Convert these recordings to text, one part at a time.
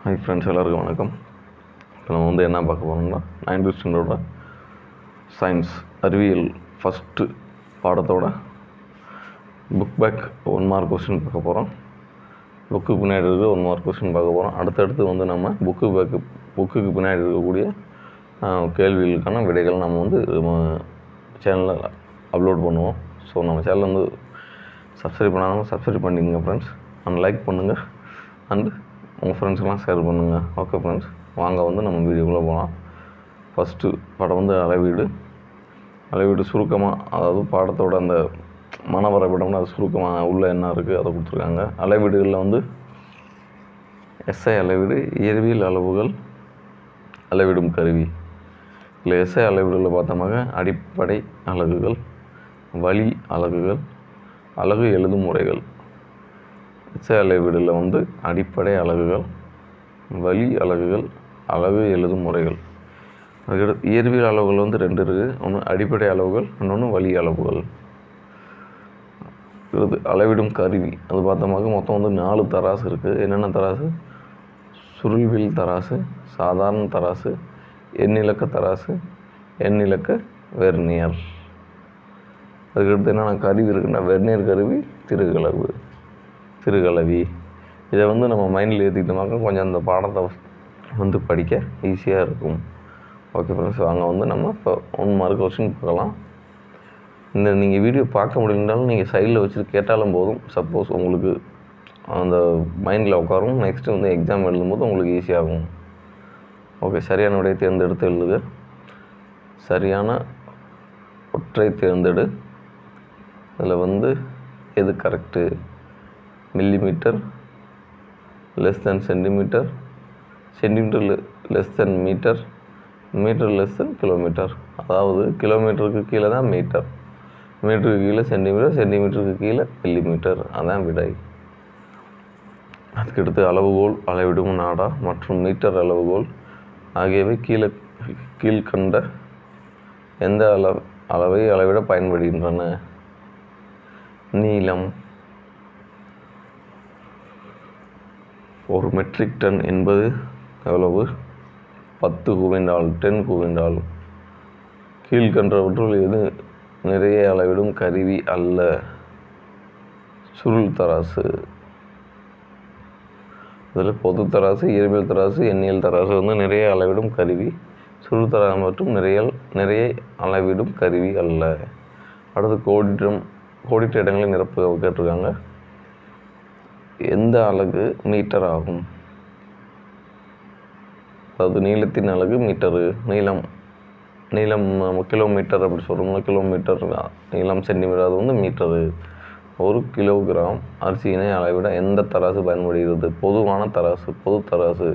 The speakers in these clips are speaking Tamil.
ஹாய் ஃப்ரெண்ட்ஸ் எல்லாருக்கும் வணக்கம் இப்போ நம்ம வந்து என்ன பார்க்க போகிறோம்னா நைன்த் ஸ்டாண்டர்டோட சயின்ஸ் அறிவியல் ஃபஸ்ட்டு பாடத்தோட book back one mark question பார்க்க போகிறோம் புக்கு பின்னாடி இருக்க ஒன் மார்க் கொஸ்டின் பார்க்க போகிறோம் அடுத்தடுத்து வந்து நம்ம புக்கு பேக்கு புக்குக்கு பின்னாடி இருக்கக்கூடிய ஆஹ், கேள்விகளுக்கான விடைகள் நம்ம வந்து நம்ம சேனலில் அப்லோட் பண்ணுவோம் ஸோ நம்ம சேனல் வந்து சப்ஸ்கிரைப் பண்ணாதவங்க சப்ஸ்கிரைப் பண்ணிக்கங்க ஃப்ரெண்ட்ஸ் அண்ட் லைக் பண்ணுங்கள் அண்ட் உங்கள் ஃப்ரெண்ட்ஸ்க்கெலாம் ஷேர் பண்ணுங்கள் ஓகே ஃப்ரெண்ட்ஸ் வாங்க வந்து நம்ம வீடியோக்குள்ளே போகலாம் ஃபஸ்ட்டு படம் வந்து அளவீடு அளவீடு சுருக்கமாக அதாவது பாடத்தோட அந்த மன வரைபடம்னு அது சுருக்கமாக உள்ள என்ன இருக்குது அதை கொடுத்துருக்காங்க அளவீடுகளில் வந்து எஸ்ஐ அளவீடு இயற்பியல் அளவுகள் அளவிடும் கருவி இல்லை எஸ்ஐ அளவீடுகளில் பார்த்தோம்னாக்க அடிப்படை அலகுகள் வழி அலகுகள் அலகு எழுதும் முறைகள் எஸ்ஐ அளவீடில் வந்து அடிப்படை அலகுகள் வழி அலகுகள் அலகு எழுதும் முறைகள் அதுக்கடுத்து இயற்பியல் அளவுகள் வந்து ரெண்டு இருக்குது ஒன்று அடிப்படை அளவுகள் இன்னொன்று வழி அளவுகள் இது அளவிடும் கருவி அது பார்த்தோம்னாக்க மொத்தம் வந்து நாலு தராசு இருக்குது என்னென்ன தராசு சுருள்வில் தராசு சாதாரண தராசு எண்ணிலக்க தராசு எண்ணிலக்க வெர்னியர் அதுக்கடுத்து என்னென்ன கருவி இருக்குன்னா வெர்னியர் கருவி திருகலவு திருகலவி இதை வந்து நம்ம மைண்டில் ஏற்றிக்கிட்டோம்னாக்க கொஞ்சம் அந்த பாடத்தை வந்து படிக்க ஈஸியாக இருக்கும் ஓகே ஃப்ரெண்ட்ஸ் வாங்க வந்து நம்ம இப்போ ஒன் மார்க் கொஸ்டின் பார்க்கலாம் இந்த நீங்கள் வீடியோ பார்க்க முடியலனாலும் நீங்கள் சைடில் வச்சுட்டு கேட்டாலும் போதும் சப்போஸ் உங்களுக்கு அந்த மைண்டில் உட்காரும் நெக்ஸ்ட்டு வந்து எக்ஸாம் எழுதும்போது உங்களுக்கு ஈஸியாகும் ஓகே சரியான விடையை தேர்ந்தெடுத்து எழுதுக சரியான ஒற்றை தேர்ந்தெடு அதில் வந்து எது correct millimetre less than centimetre centimetre less than metre metre less than kilometre அதாவது கிலோமீட்டருக்கு கீழே தான் மீட்டர் மீட்டருக்கு கீழே சென்டிமீட்டர் சென்டிமீட்டருக்கு கீழே மில்லிமீட்டர் அதான் விடை அதுக்கடுத்து அளவுகோல் அளவிடும் நாடா மற்றும் மீட்டர் அளவுகோல் ஆகியவை கீழே கீழ்கண்ட எந்த அளவு அளவை அளவிட பயன்படுகின்றன நீளம் ஒரு மெட்ரிக் டன் என்பது எவ்வளவு பத்து குவிண்டால் டென் குவிண்டால் கீழ்கண்டவற்றுள் எது நிறைய அளவிடும் கருவி அல்ல சுருள் தராசு இதில் பொது தராசு இயற்பியல் தராசு எண்ணியல் தராசு வந்து நிறைய அளவிடும் கருவி சுருள் தராசு மற்றும் நிறைய நிறைய அளவிடும் கருவி அல்ல அடுத்து கோடிட்டம் கோடிட்ட இடங்களை நிரப்புக கேட்டிருக்காங்க எந்த அலகு மீட்டர் ஆகும் அதாவது நீளத்தின் அலகு மீட்டரு நீளம் நீளம் நம்ம கிலோமீட்டர் அப்படி சொல்கிறோம்ல கிலோமீட்டர் நீளம் சென்டிமீட்டர் அது வந்து மீட்டரு ஒரு கிலோகிராம் அரிசியினை அளவிட எந்த தராசு பயன்படுகிறது பொதுவான தராசு பொது தராசு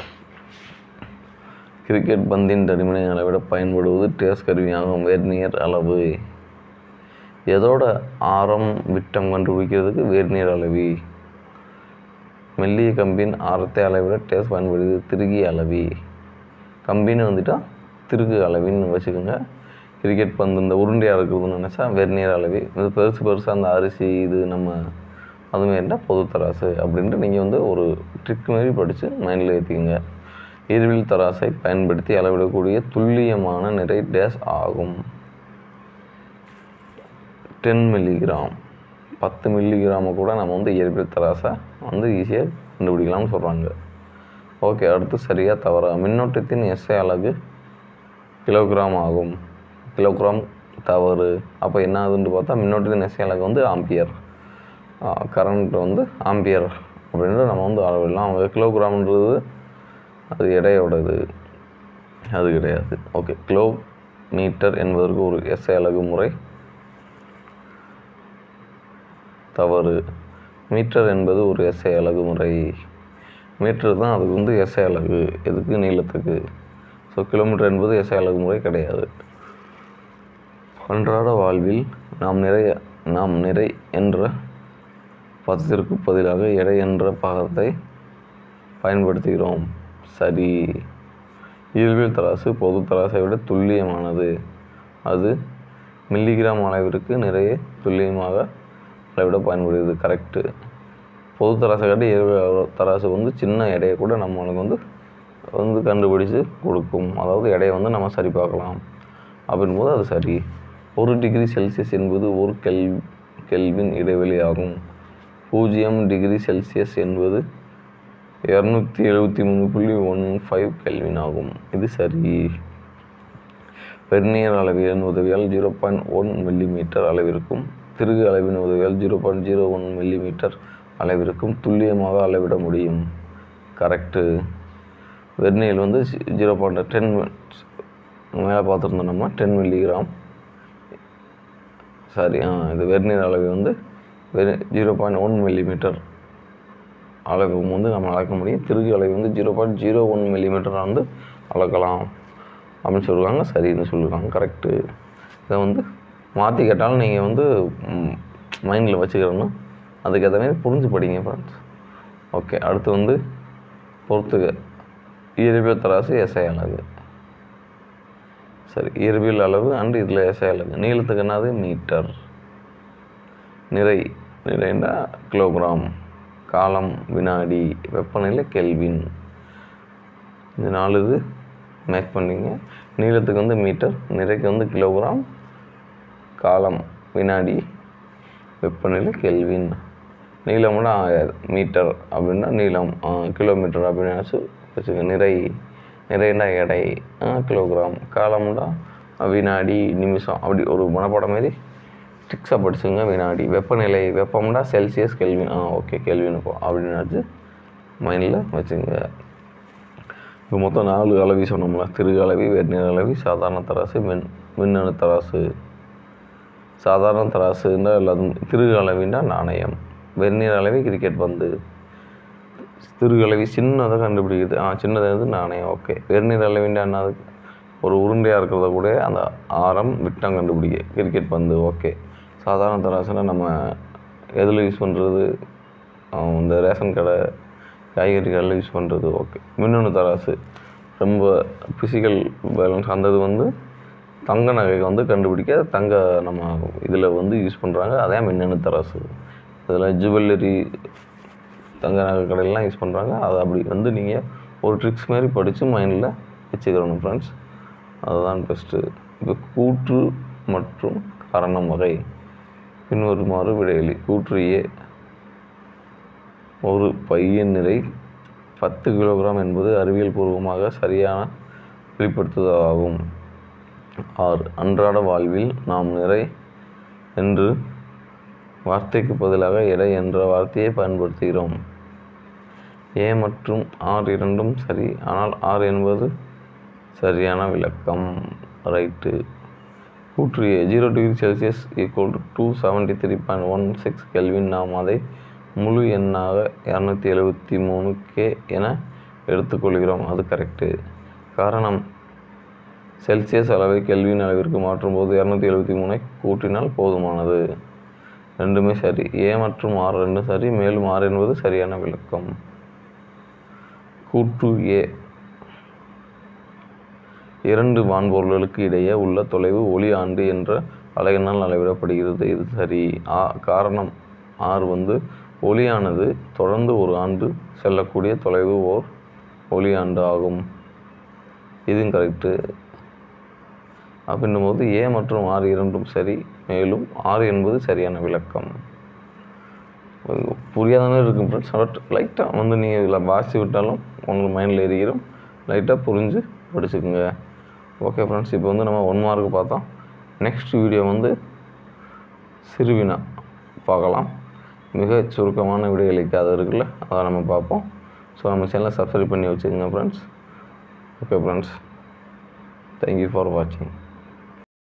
கிரிக்கெட் பந்தின் தடிமனை அளவிட பயன்படுவது டேஸ் கருவியாகும் வெர்னியர் அளவு எதோட ஆரம் விட்டம் கண்டுபிடிக்கிறதுக்கு வெர்னியர் அளவி மெல்லிய கம்பின் ஆரத்தை அளவிட டேஸ் பயன்படுது திருகி அளவி கம்பின்னு வந்துட்டா திருகு அளவின்னு வச்சுக்கோங்க கிரிக்கெட் பந்து இந்த உருண்டையாக இருக்குதுன்னு நினச்சா வெர்னியர் அளவி இது பெருசு பெருசாக அந்த அரிசி இது நம்ம அதுமாரினா பொது தராசு அப்படின்ட்டு நீங்கள் வந்து ஒரு ட்ரிக் மாரி படித்து மைண்டில் ஏற்றிக்கங்க இருவில் தராசை பயன்படுத்தி அளவிடக்கூடிய துல்லியமான நிறை டேஸ் ஆகும் டென் மில்லிகிராம் பத்து மில்லிகிராமை கூட நம்ம வந்து இயற்பியல் தராசை வந்து ஈஸியாக கண்டுபிடிக்கலாம்னு சொல்கிறாங்க ஓகே அடுத்து சரியாக தவறா மின்னோட்டத்தின் எஸ்ஐ அலகு கிலோகிராம் ஆகும் கிலோகிராம் தவறு அப்போ என்ன ஆகுதுன்னு பார்த்தா மின்னோட்டத்தின் எஸ்ஐ அலகு வந்து ஆம்பியர் கரண்ட் வந்து ஆம்பியர் அப்படின்ட்டு நம்ம வந்து அளவிடலாம் அவங்க கிலோகிராம்ன்றது அது எடையோடது அது கிடையாது ஓகே கிலோ மீட்டர் என்பதற்கு ஒரு எஸ்ஐ அலகு முறை தவறு மீட்டர் என்பது ஒரு எஸ்ஐ அலகு முறை மீட்டர் தான் அதுக்கு வந்து எஸ்ஐ அலகு எதுக்கு நீளத்துக்கு ஸோ கிலோமீட்டர் என்பது எஸ்ஐ அலகு முறை கிடையாது அன்றாட வாழ்வில் நாம் நிறைய நாம் நிறை என்ற பதத்திற்கு பதிலாக எடை என்ற பாகத்தை பயன்படுத்துகிறோம் சரி இயல்பியல் தராசு பொது தராசை விட துல்லியமானது அது மில்லிகிராம் அளவிற்கு நிறைய துல்லியமாக அளவிட பயன்படுகிறது கரெக்டு பொது தராசை காட்டி இயற்பியல் தராசு வந்து சின்ன எடையை கூட நம்மளுக்கு வந்து வந்து கண்டுபிடிச்சு கொடுக்கும் அதாவது எடையை வந்து நம்ம சரி பார்க்கலாம் அப்படின்போது அது சரி ஒரு டிகிரி செல்சியஸ் என்பது ஒரு கெல் கெல்வின் இடைவெளி ஆகும் பூஜ்ஜியம் டிகிரி செல்சியஸ் என்பது இரநூத்தி எழுபத்தி மூணு புள்ளி ஒன் ஃபைவ் கெல்வின் ஆகும் இது சரி வெர்னியர் அளவியலின் உதவியால் ஜீரோ பாயிண்ட் ஒன் மில்லிமீட்டர் அளவிற்கும் திருகு அளவின் உதவியால் zero point zero one millimetre அளவிற்கும் துல்லியமாக அளவிட முடியும் கரெக்டு வெர்னியல் வந்து ஜீரோ பாயிண்ட் டென் மேலே பார்த்துருந்தோம் நம்ம டென் மில்லிகிராம் சாரி ஆ இது வெர்னியர் அளவு வந்து வெறு ஜீரோ பாயிண்ட் ஒன் மில்லிமீட்டர் அளவு வந்து நம்ம அளக்க முடியும் திருகு அளவு வந்து zero point zero one millimetre வந்து அளக்கலாம் அப்படின்னு சொல்லுவாங்க சரின்னு சொல்லுவாங்க கரெக்டு இதை வந்து மாற்றி கேட்டாலும் நீங்கள் வந்து மைண்டில் வச்சுக்கிறணும் அதுக்கேற்ற மாதிரி புரிஞ்சு படிங்க ஃப்ரெண்ட்ஸ் ஓகே அடுத்து வந்து பொறுத்துக இயற்பியல் தராசு எஸ்ஐ அளவு சரி இயற்பியல் அளவு அண்ட் இதில் எஸ்ஐ அளவு நீளத்துக்கு என்னது மீட்டர் நிறை நிறைன்னா கிலோகிராம் காலம் வினாடி வெப்பநிலை கெல்வின் இந்த நாலு இது மேட்ச் பண்ணிங்க நீளத்துக்கு வந்து மீட்டர் நிறைக்கு வந்து கிலோகிராம் காலம் வினாடி வெப்பநிலை கெல்வின் நீளம்னா மீட்டர் அப்படின்னா நீளம் கிலோமீட்டர் அப்படின்னு வச்சுக்க நிறை நிறைனா எடை கிலோகிராம் காலம்னா வினாடி நிமிஷம் அப்படி ஒரு மனப்பாடம் மாரி ஸ்ட்ரிக்ஸாக படிச்சுங்க வினாடி வெப்பநிலை வெப்பம்னா செல்சியஸ் கெல்வின் ஆ ஓகே கெல்வின் அப்படின்னாச்சு மைண்டில் வச்சுங்க இப்போ மொத்தம் நாலு அளவி சொன்னோம்ல திருகு அளவி வெந்நீர் அளவி சாதாரண தராசு மின் மின்னணு தராசு சாதாரண தராசுன்னா எல்லாத்தும் திருகு அளவின்னா நாணயம் வெந்நீர் அளவி கிரிக்கெட் பந்து திருகு அளவி சின்னதை கண்டுபிடிக்குது ஆ சின்னது வந்து நாணயம் ஓகே வெந்நீர் அளவின்னா என்னது ஒரு உருண்டையாக இருக்கிறத கூட அந்த ஆரம் விட்டம் கண்டுபிடிக்க கிரிக்கெட் பந்து ஓகே சாதாரண தராசுனா நம்ம எதில் யூஸ் பண்ணுறது இந்த ரேஷன் கடை காய்கறி கடையில் யூஸ் பண்ணுறது ஓகே மின்னணு தராசு ரொம்ப ஃபிசிக்கல் பேலன்ஸ் அந்த இது வந்து தங்க நகையை வந்து கண்டுபிடிக்க தங்க நம்ம இதில் வந்து யூஸ் பண்ணுறாங்க அதே மின்னணு தராசு இதில் ஜுவல்லரி தங்க நகை கடையிலலாம் யூஸ் பண்ணுறாங்க அதை அப்படி வந்து நீங்கள் ஒரு ட்ரிக்ஸ் மாதிரி படித்து மைண்டில் வச்சுக்கிறணும் ஃப்ரெண்ட்ஸ் அதுதான் பெஸ்ட்டு இப்போ கூற்று மற்றும் காரணம் வகை பின்வருமாறு விடையளி கூற்று ஏ ஒரு பையன் நிறை பத்து கிலோகிராம் என்பது அறிவியல் பூர்வமாக சரியான வெளிப்படுத்துதலாகும் ஆறு அன்றாட வாழ்வில் நாம் நிறை என்று வார்த்தைக்கு பதிலாக எடை என்ற வார்த்தையை பயன்படுத்துகிறோம் ஏ மற்றும் ஆர் இரண்டும் சரி ஆனால் ஆர் என்பது சரியான விளக்கம் ரைட்டு கூற்று A zero degree Celsius equal to two seventy three point one six Kelvin நாம் அதை முழு எண்ணாக இரநூத்தி எழுபத்தி மூணு கே என எடுத்துக்கொள்கிறோம் அது கரெக்டு காரணம் செல்சியஸ் அளவை கெல்வின் அளவிற்கு மாற்றும்போது இரநூத்தி எழுபத்தி மூணை கூட்டினால் போதுமானது ரெண்டுமே சரி ஏ மற்றும் ஆர் ரெண்டும் சரி மேலும் ஆர் என்பது சரியான விளக்கம் கூற்று ஏ இரண்டு வான்பொருள்களுக்கு இடையே உள்ள தொலைவு ஒளி ஆண்டு என்ற அலகினால் அளவிடப்படுகிறது இது சரி ஆ காரணம் ஆர் வந்து ஒளியானது தொடர்ந்து ஒரு ஆண்டு செல்லக்கூடிய தொலைவு ஓர் ஒளியாண்டு ஆகும் இதுவும் கரெக்டு அப்படின்னும் போது ஏ மற்றும் ஆர் இரண்டும் சரி மேலும் ஆர் என்பது சரியான விளக்கம் புரியாதானே இருக்கும் ஃப்ரெண்ட்ஸ் பட் லைட்டாக வந்து நீங்கள் இதில் வாசி விட்டாலும் உங்களுக்கு மைண்டில் எரிகிறோம் லைட்டாக புரிஞ்சு படிச்சுக்குங்க ஓகே ஃப்ரெண்ட்ஸ் இப்போ வந்து நம்ம ஒன் மார்க் பார்த்தோம் நெக்ஸ்ட் வீடியோ வந்து சிறுவினா பார்க்கலாம் மிக சுருக்கமான விடைகளுக்கு அது இருக்குல்ல அதை நம்ம பார்ப்போம் ஸோ நம்ம சேனலை சப்ஸ்கிரைப் பண்ணி வச்சுக்கோங்க friends okay friends thank you for வாட்சிங்